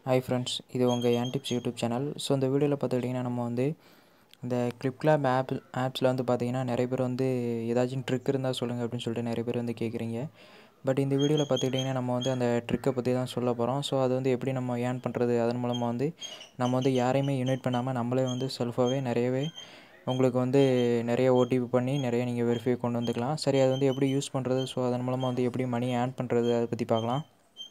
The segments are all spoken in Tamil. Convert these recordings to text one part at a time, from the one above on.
ஹாய் ஃப்ரெண்ட்ஸ் இது உங்கள் ஏன் டிப்ஸ் யூடியூப் சேனல் ஸோ இந்த வீடியோவில் பார்த்துக்கிட்டிங்கன்னா நம்ம வந்து இந்த கிளிப் கிளாப் ஆப் ஆப்ஸில் வந்து பார்த்தீங்கன்னா நிறைய பேர் வந்து ஏதாச்சும் ட்ரிக் இருந்தால் சொல்லுங்கள் அப்படின்னு சொல்லிட்டு நிறைய பேர் வந்து கேட்குறீங்க பட் இந்த வீடியோவில் பார்த்துக்கிட்டிங்கன்னா நம்ம வந்து அந்த ட்ரிக்கை பற்றி தான் சொல்ல போகிறோம் ஸோ அது வந்து எப்படி நம்ம ஏர்ன் பண்ணுறது அதன் மூலமாக வந்து நம்ம வந்து யாரையுமே யுனைட் பண்ணாமல் நம்மளே வந்து செல்ஃபாகவே நிறையவே உங்களுக்கு வந்து நிறைய ஓடிபி பண்ணி நிறைய நீங்கள் வெரிஃபை கொண்டு வந்துக்கலாம் சரி அது வந்து எப்படி யூஸ் பண்ணுறது ஸோ அதன் மூலமாக வந்து எப்படி மணி ஏர்ன் பண்ணுறது அதை பற்றி பார்க்கலாம்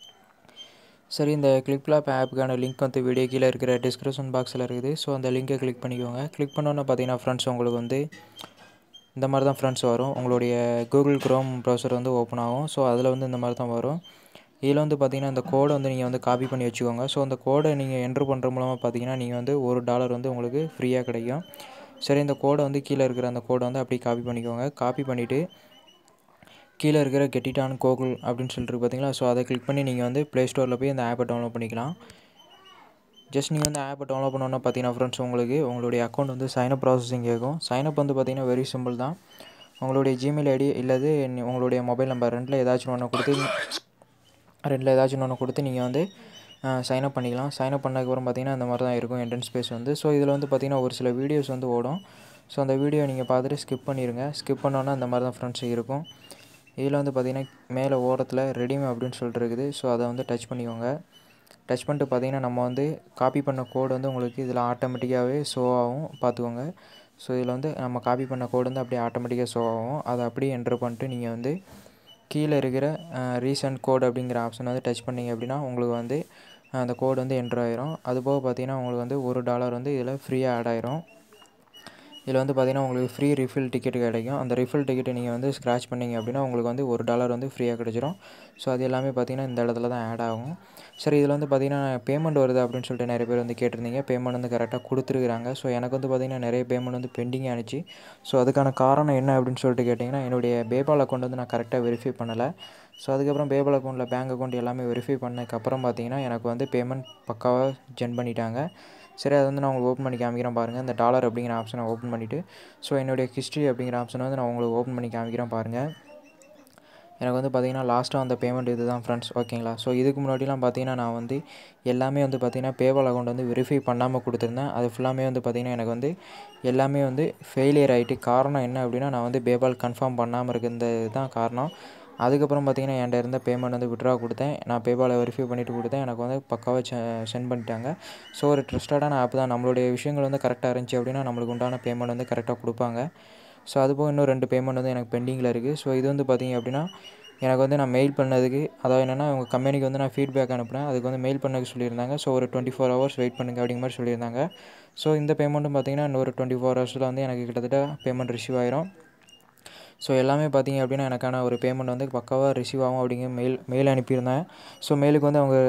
சரி இந்த கிளிக் கிளாப் ஆப்புக்கான லிங்க் வந்து வீடியோ கீழே இருக்கிற டிஸ்கிரிப்ஷன் பாக்ஸில் இருக்குது ஸோ அந்த லிங்கை கிளிக் பண்ணிக்கோங்க கிளிக் பண்ணோன்னே பார்த்தீங்கன்னா ஃப்ரெண்ட்ஸ் உங்களுக்கு வந்து இந்த மாதிரி தான் ஃப்ரெண்ட்ஸ் வரும் உங்களுடைய கூகுள் க்ரோம் ப்ரௌசர் வந்து ஓப்பன் ஆகும் ஸோ அதில் வந்து இந்த மாதிரி தான் வரும் இதில் வந்து பார்த்தீங்கன்னா இந்த கோடை வந்து நீங்கள் வந்து காப்பி பண்ணி வச்சுக்கோங்க ஸோ அந்த கோடை நீங்கள் என்ட்ரு பண்ணுற மூலமாக பார்த்தீங்கன்னா நீங்கள் வந்து ஒரு டாலர் வந்து உங்களுக்கு ஃப்ரீயாக கிடைக்கும் சரி இந்த கோடை வந்து கீழே இருக்கிற அந்த கோடை வந்து அப்படியே காப்பி பண்ணிக்கோங்க காப்பி பண்ணிவிட்டு கீழே இருக்கிற கெட்டிட்டான் கோகுல் அப்படின்னு சொல்லிட்டு பார்த்தீங்களா ஸோ அதை கிளிக் பண்ணி நீங்கள் வந்து ப்ளே ஸ்டோரில் போய் அந்த ஆப்பை டவுன்லோட் பண்ணிக்கலாம் ஜஸ்ட் நீங்கள் வந்து ஆப்பை டவுன்லோட் பண்ணோன்னா பார்த்தீங்கன்னா ஃப்ரெண்ட்ஸ் உங்களுக்கு உங்களுடைய அக்கௌண்ட் வந்து சைனப் ப்ராசஸிங் கேட்கும் சைனப் வந்து பார்த்தீங்கன்னா வெரி சிம்பிள் தான் உங்களுடைய ஜிமெயில் ஐடி இல்லது உங்களுடைய மொபைல் நம்பர் ரெண்டில் ஏதாச்சும் ஒன்று கொடுத்து ரெண்டில் ஏதாச்சும் ஒன்று கொடுத்து நீங்கள் வந்து சைனப் பண்ணிக்கலாம் சைனப் பண்ணதுக்கப்புறம் பார்த்தீங்கன்னா இந்த மாதிரி தான் இருக்கும் என்ட்ரன்ஸ் பேஸ் வந்து ஸோ இதில் வந்து பார்த்தீங்கன்னா ஒரு சில வீடியோஸ் வந்து ஓடும் ஸோ அந்த வீடியோ நீங்கள் பார்த்துட்டு ஸ்கிப் பண்ணிடுங்க ஸ்கிப் பண்ணோன்னா இந்த மாதிரி தான் ஃப்ரெண்ட்ஸ் இருக்கும் இதில் வந்து பார்த்திங்கன்னா மேலே ஓரத்தில் ரெடிமே அப்படின்னு சொல்லிட்டு இருக்குது ஸோ அதை வந்து டச் பண்ணிக்கோங்க டச் பண்ணிட்டு பார்த்தீங்கன்னா நம்ம வந்து காப்பி பண்ண கோடு வந்து உங்களுக்கு இதில் ஆட்டோமேட்டிக்காகவே ஷோ ஆகும் பார்த்துக்கோங்க ஸோ இதில் வந்து நம்ம காப்பி பண்ண கோடு வந்து அப்படியே ஆட்டோமேட்டிக்காக ஷோ ஆகும் அதை அப்படியே என்ட்ரு பண்ணிட்டு நீங்கள் வந்து கீழே இருக்கிற ரீசன்ட் கோட் அப்படிங்கிற ஆப்ஷன் வந்து டச் பண்ணிங்க அப்படின்னா உங்களுக்கு வந்து அந்த கோடு வந்து என்ட்ரு ஆயிரும் அதுபோக பார்த்தீங்கன்னா உங்களுக்கு வந்து ஒரு டாலர் வந்து இதில் ஃப்ரீயாக ஆட் ஆயிரும் இதில் வந்து பார்த்திங்கன்னா உங்களுக்கு ஃப்ரீ ரிஃபில் டிக்கெட் கிடைக்கும் அந்த ரிஃபில் டிக்கெட்டை நீங்கள் வந்து ஸ்க்ராச் பண்ணிங்க அப்படின்னா உங்களுக்கு வந்து ஒரு டாலர் வந்து ஃப்ரீயாக கிடச்சிரும் ஸோ அது எல்லாமே பார்த்திங்கன்னா இந்த இடத்துல தான் ஆட் ஆகும் சரி இதில் வந்து பார்த்திங்கன்னா பேமெண்ட் வருது அப்படின்னு சொல்லிட்டு நிறைய பேர் வந்து கேட்டிருந்தீங்க பேமெண்ட் வந்து கரெக்டாக கொடுத்துருக்குறாங்க ஸோ எனக்கு வந்து பார்த்திங்கன்னா நிறைய பேமெண்ட் வந்து பெண்டிங் ஆனிச்சு ஸோ அதுக்கான காரணம் என்ன அப்படின்னு சொல்லிட்டு கேட்டிங்கன்னா என்னுடைய பேபால் அக்கௌண்ட் வந்து நான் கரெக்டாக வெரிஃபை பண்ணலை ஸோ அதுக்கப்புறம் பேபால் அக்கௌண்ட்டில் பேங்க் அக்கௌண்ட் எல்லாமே வெரிஃபை பண்ணதுக்கப்புறம் பார்த்திங்கன்னா எனக்கு வந்து பேமெண்ட் பக்காவாக ஜென் பண்ணிட்டாங்க சரி அதை வந்து நான் உங்களுக்கு ஓப்பன் பண்ணி காமிக்கிறேன் பாருங்கள் இந்த டாலர் அப்படிங்கிற ஆப்ஷனை ஓப்பன் பண்ணிவிட்டு ஸோ என்னுடைய ஹிஸ்ட்ரி அப்படிங்கிற ஆப்ஷனை வந்து நான் உங்களுக்கு ஓப்பன் பண்ணி காமிக்கிறேன் பாருங்கள் எனக்கு வந்து பார்த்திங்கன்னா லாஸ்ட்டாக அந்த பேமெண்ட் இது தான் ஃப்ரெண்ட்ஸ் ஓகேங்களா ஸோ இதுக்கு முன்னாடிலாம் பார்த்தீங்கன்னா நான் வந்து எல்லாமே வந்து பார்த்திங்கன்னா பேபால் அக்கௌண்ட் வந்து வெரிஃபை பண்ணாமல் கொடுத்துருந்தேன் அது ஃபுல்லாமே வந்து பார்த்திங்கன்னா எனக்கு வந்து எல்லாமே வந்து ஃபெயிலியர் ஆகிட்டு காரணம் என்ன அப்படின்னா நான் வந்து பேபால் கன்ஃபார்ம் பண்ணாமல் இருக்கிறது தான் காரணம் அதுக்கப்புறம் பார்த்திங்கன்னா என்கிட்ட இருந்த பேமெண்ட் வந்து விட்ரா கொடுத்தேன் நான் பேபாலை வெரிஃபை பண்ணிவிட்டு கொடுத்தேன் எனக்கு வந்து பக்காவாக சென்ட் பண்ணிட்டாங்க ஸோ ஒரு ட்ரஸ்டடான ஆப் தான் நம்மளுடைய விஷயங்கள் வந்து கரெக்டாக இருந்துச்சு அப்படின்னா நம்மளுக்கு உண்டான பேமெண்ட் வந்து கரெக்டாக கொடுப்பாங்க ஸோ அதுபோக இன்னும் ரெண்டு பேமெண்ட் வந்து எனக்கு பெண்டிங்கில் இருக்குது ஸோ இது வந்து பார்த்திங்க அப்படின்னா எனக்கு வந்து நான் மெயில் பண்ணதுக்கு அதாவது என்னென்னா உங்கள் கம்பெனிக்கு வந்து நான் ஃபீட்பேக் அனுப்புனேன் அதுக்கு வந்து மெயில் பண்ணதுக்கு சொல்லியிருந்தாங்க ஸோ ஒரு டுவெண்ட்டி ஃபோர் ஹவர்ஸ் வெயிட் பண்ணுங்க அப்படிங்கிற மாதிரி சொல்லியிருந்தாங்க ஸோ இந்த பேமெண்ட்டும் பார்த்திங்கன்னா இன்னொரு டுவெண்ட்டி ஃபோர் ஹவர்ஸில் வந்து எனக்கு கிட்டத்தட்ட பேமெண்ட் ரிசீவ் ஆயிரும் ஸோ எல்லாமே பார்த்திங்க அப்படின்னா எனக்கான ஒரு பேமெண்ட் வந்து பக்காவாக ரிசீவ் ஆகும் அப்படிங்கிற மெயில் மெயில் அனுப்பியிருந்தேன் ஸோ மெயிலுக்கு வந்து அவங்க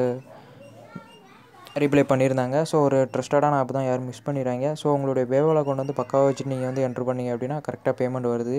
ரிப்ளை பண்ணியிருந்தாங்க ஸோ ஒரு ட்ரஸ்டடான ஆப் தான் யாரும் மிஸ் பண்ணிடுறாங்க ஸோ உங்களுடைய பேபால் அக்கௌண்ட் வந்து பக்காவாக வச்சுட்டு நீங்கள் வந்து என்ட்ரு பண்ணிங்க அப்படின்னா கரெக்டாக பேமெண்ட் வருது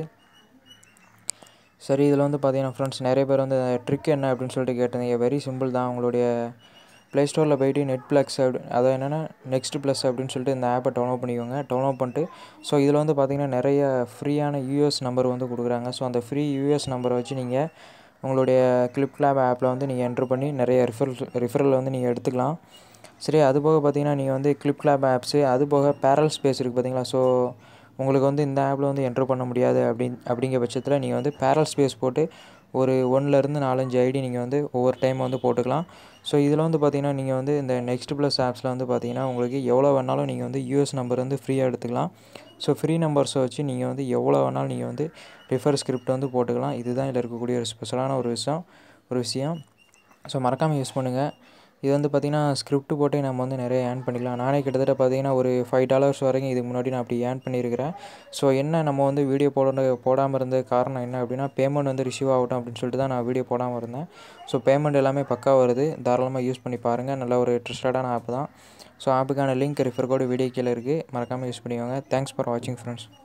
சரி இதில் வந்து பார்த்தீங்கன்னா ஃப்ரெண்ட்ஸ் நிறைய பேர் வந்து ட்ரிக் என்ன அப்படின்னு சொல்லிட்டு கேட்டிருந்தீங்க வெரி சிம்பிள் தான் உங்களுடைய ப்ளே ஸ்டோரில் போயிட்டு நெட் ப்ளக்ஸ் அப்படி அதாவது என்னென்னா நெக்ஸ்ட் ப்ளஸ் அப்படின்னு சொல்லிட்டு இந்த ஆப்பை டவுன்லோட் பண்ணிக்கோங்க டவுன்லோட் பண்ணிட்டு ஸோ இதில் வந்து பார்த்திங்கன்னா நிறைய ஃப்ரீயான யூஎஸ் நம்பர் வந்து கொடுக்குறாங்க ஸோ அந்த ஃப்ரீ யூஎஸ் நம்பரை வச்சு நீங்கள் உங்களுடைய கிளிப் கிளாப் ஆப்பில் வந்து நீங்கள் என்ட்ரு பண்ணி நிறைய ரிஃபரல் ரிஃபரல் வந்து நீங்கள் எடுத்துக்கலாம் சரி அது போக பார்த்தீங்கன்னா நீங்கள் வந்து கிளிப் கிளாப் ஆப்ஸு அது போக பேரல் ஸ்பேஸ் இருக்குது பார்த்தீங்களா ஸோ உங்களுக்கு வந்து இந்த ஆப்பில் வந்து என்ட்ரு பண்ண முடியாது அப்படின் அப்படிங்கிற பட்சத்தில் நீங்கள் வந்து பேரல் ஸ்பேஸ் போட்டு ஒரு ஒன்றுலேருந்து நாலஞ்சு ஐடி நீங்கள் வந்து ஒவ்வொரு டைம் வந்து போட்டுக்கலாம் ஸோ இதில் வந்து பார்த்திங்கன்னா நீங்கள் வந்து இந்த நெக்ஸ்ட் ப்ளஸ் ஆப்ஸில் வந்து பார்த்திங்கன்னா உங்களுக்கு எவ்வளோ வேணாலும் நீங்கள் வந்து யூஎஸ் நம்பர் வந்து ஃப்ரீயாக எடுத்துக்கலாம் ஸோ ஃப்ரீ நம்பர்ஸை வச்சு நீங்கள் வந்து எவ்வளோ வேணாலும் நீங்கள் வந்து ரிஃபர் ஸ்கிரிப்ட் வந்து போட்டுக்கலாம் இதுதான் இதில் இருக்கக்கூடிய ஒரு ஸ்பெஷலான ஒரு விஷயம் ஒரு விஷயம் ஸோ மறக்காமல் யூஸ் பண்ணுங்கள் இது வந்து பார்த்திங்கன்னா ஸ்கிரிப்ட் போட்டு நம்ம வந்து நிறைய ஏர்ன் பண்ணிக்கலாம் நானே கிட்டத்தட்ட பார்த்திங்கன்னா ஒரு ஃபைவ் டாலர்ஸ் வரைக்கும் இதுக்கு முன்னாடி நான் அப்படி ஏர்ன் பண்ணியிருக்கிறேன் ஸோ என்ன நம்ம வந்து வீடியோ போட போடாமல் இருந்த காரணம் என்ன அப்படின்னா பேமெண்ட் வந்து ரிசீவ் ஆகட்டும் அப்படின்னு சொல்லிட்டு தான் நான் வீடியோ போடாமல் இருந்தேன் ஸோ பேமெண்ட் எல்லாமே பக்கா வருது தாராளமாக யூஸ் பண்ணி பாருங்கள் நல்ல ஒரு ட்ரஸ்டடான ஆப் தான் ஸோ ஆப்புக்கான லிங்க் ரிஃபர் கோடு வீடியோ கீழே இருக்குது மறக்காமல் யூஸ் பண்ணிக்கோங்க தேங்க்ஸ் ஃபார் வாட்சிங் ஃப்ரெண்ட்ஸ்